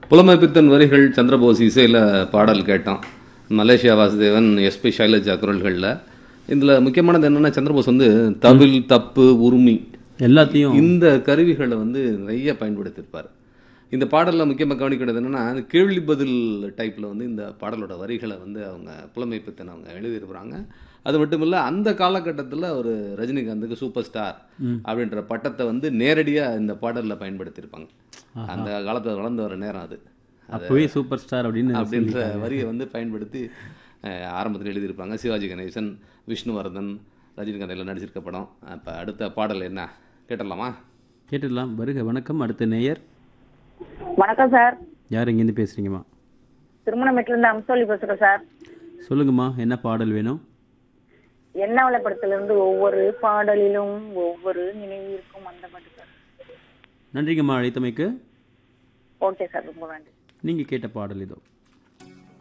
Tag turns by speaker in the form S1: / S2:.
S1: புலமைப்பித்தன் வரிகள் சந்திரபோஸ் இசையில் பாடல் கேட்டோம் மலேசியா வாசுதேவன் எஸ்பி சைலஜா குரல்களில் இதில் முக்கியமானது என்னென்னா சந்திரபோஸ் வந்து தவில் தப்பு உரிமை
S2: எல்லாத்தையும்
S1: இந்த கருவிகளை வந்து நிறைய பயன்படுத்தியிருப்பார் இந்த பாடலில் முக்கியமாக கவனிக்கிறது என்னென்னா கேள்வி பதில் டைப்பில் வந்து இந்த பாடலோட வரிகளை வந்து அவங்க புலமைப்பித்தன் அவங்க எழுதியிருக்கிறாங்க அது மட்டும் இல்லை அந்த காலகட்டத்தில் ஒரு ரஜினிகாந்துக்கு சூப்பர் ஸ்டார் அப்படின்ற பட்டத்தை வந்து நேரடியாக இந்த பாடலில் பயன்படுத்தியிருப்பாங்க அந்த காலத்தில் வளர்ந்து வர நேரம் அது
S2: அப்பவே சூப்பர் ஸ்டார் அப்படின்னு
S1: அப்படின்ற வரியை வந்து பயன்படுத்தி அஹ், ஆரம்பத்தில் எழுதியிருப்பாங்க சிவாஜி கணேசன் விஷ்ணுவர்தன் ரஜினிகாந்த் எல்லாம் நடிச்சிருக்க படம் இப்போ அடுத்த பாடல் என்ன கேட்டலாமா
S2: கேட்டுடலாம் வருக வணக்கம் அடுத்த நேயர்
S3: வணக்கம் சார்
S2: யார் இங்கேருந்து பேசுறீங்கம்மா
S3: திருமணமேட்டுல இருந்து அம்சோலி பேசுறேன் சார்
S2: சொல்லுங்கம்மா என்ன பாடல் வேணும்
S3: என்ன வலைப்படத்துல இருந்து ஒவ்வொரு பாடலிலும் ஒவ்வொரு நினைவிற்கும் அந்த பாட்டு சார்
S2: நன்றிங்கம்மா அழைத்தமைக்கு
S3: ஓகே சார் ரொம்ப நன்றி
S2: நீங்கள் கேட்ட பாடல் இதோ